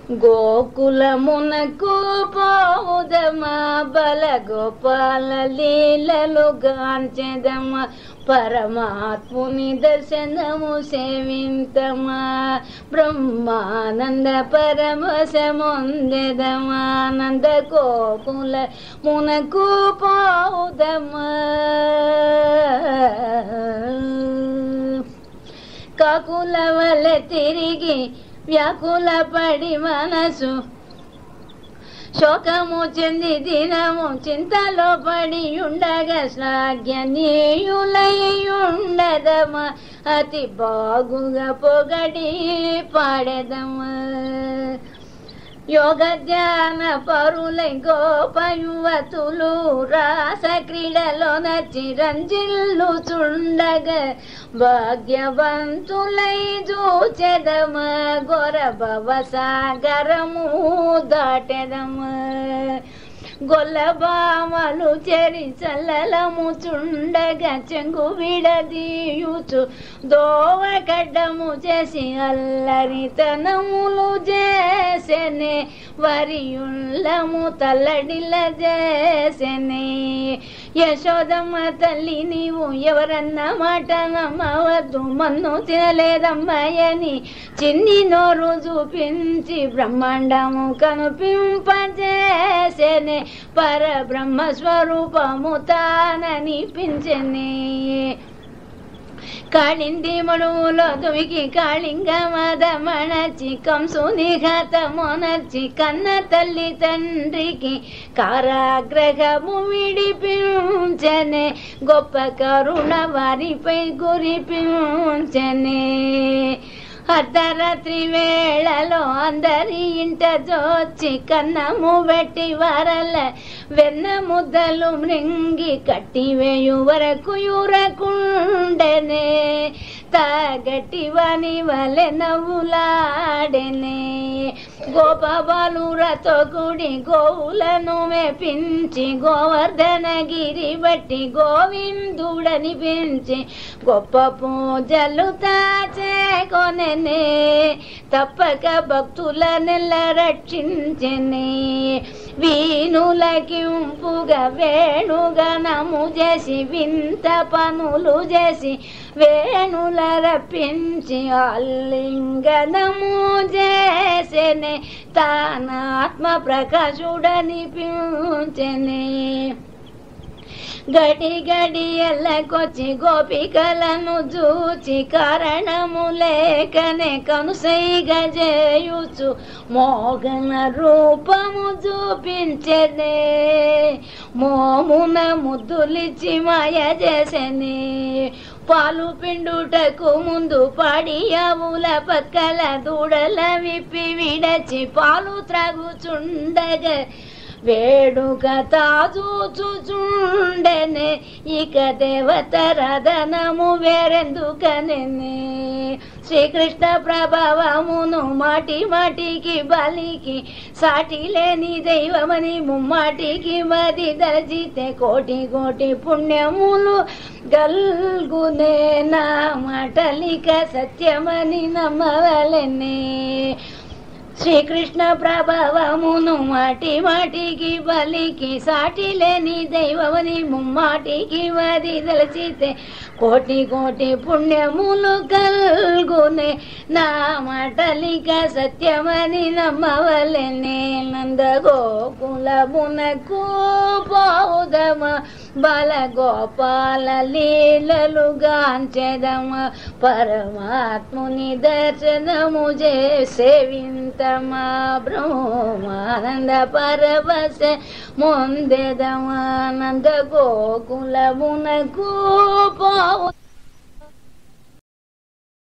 గోకులమునకు పోవుదమా బల గోపాల లీలలు గాంచెదమా పరమాత్ముని దర్శనము సేవింతమా బ్రహ్మానంద పరమశముందెదమా నంద గోకుల మునకు పోవుదమా కాకుల వల్ల తిరిగి వ్యాకుల పడి మనసు శోకము చెంది దినము చింతలో పడి ఉండగా శ్లాఘ్యనీయులై ఉండదమా అతి బాగుగా పొగడి పాడదమా యోగ ధ్యాన పరులై గోప యువతులు రాస క్రీడలో నచ్చి రంజిల్లు చుండగ భాగ్యవంతులై చూచెదమ గొర భవ సాగరము దాటెదమ గొల్లబామలు చెరి చల్లలము చుండగా చెంగు విడదీయుచు దోవ గడ్డము చేసి అల్లరితనములు చేసెనే వరియుళ్ళము తల్లడిల్ల చేసెనే యశోదమ్మ తల్లి నీవు ఎవరన్న మాట నమ్మవద్దు మన్ను తినలేదమ్మాయని చిన్ని నోరు చూపించి బ్రహ్మాండము కనిపింపజేసెనే పరబ్రహ్మ స్వరూపము తాననిపించనే కాళింది మడువులో దుమికి కాళింగ మదమణచి కంసుని ఘాతమునర్చి కన్న తల్లి తండ్రికి కారాగ్రహము విడిపించనే గొప్ప కరుణ వారిపై గురిపించనే అర్ధరాత్రి వేళలో అందరి ఇంట జోచి కన్నము పెట్టి వరల వెన్న ముద్దలు మృంగి కట్టివేయు వరకు యురకుండెనే తాగట్టి వాని వలె నవ్వులాడెనే గోపబాలురతో కూడి గోవులను మెపించి గోవర్ధనగిరి బట్టి గోవిందుడని పెంచి గొప్ప పూజలు తాచే కొనెనే తప్పక భక్తులనెల్ల రక్షించెనే వీణులకింపుగా వేణుగనము చేసి వింత పనులు చేసి వేణుల రప్పించి అల్లింగనము చేసెనే తాన ఆత్మ ప్రకాశుడనిపించెనే గడి గడి ఎల్లకొచ్చి గోపికలను చూచి కారణము లేకనే కనుసైగ చేయుచు మోగన రూపము చూపించనే మోమున ముద్దులిచ్చి మాయ చేసనే పాలు పిండుటకు ముందు పాడి ఆవుల పక్కల దూడల విప్పి విడచి పాలు త్రాగుచుండగా వేడుక తాజూచుచుండెనే ఇక దేవత రథనము వేరెందుకనే శ్రీకృష్ణ ప్రభావమును మాటి మాటికి బలికి సాటి లేని దైవమని ముమ్మాటికి మది దర్జితే కోటి కోటి పుణ్యములు గల్గునే నా మాటలిక సత్యమని నమ్మవలెనే శ్రీకృష్ణ ప్రభావమును మాటి మాటికి బలికి సాటి లేని దైవమని ముమ్మాటికి వది దలచితే కోటి కోటి పుణ్యములు కల్గునే నా మాటలిక సత్యమని నమ్మవలెనే నంద గోకులమునకు పోదమ బల గోపాల లీలలు గాంచెదమ పరమాత్ముని దర్శనము సేవింతమా బ్రహ్మానంద పరవశ ముందెదమానంద గోకులమునకు పోవు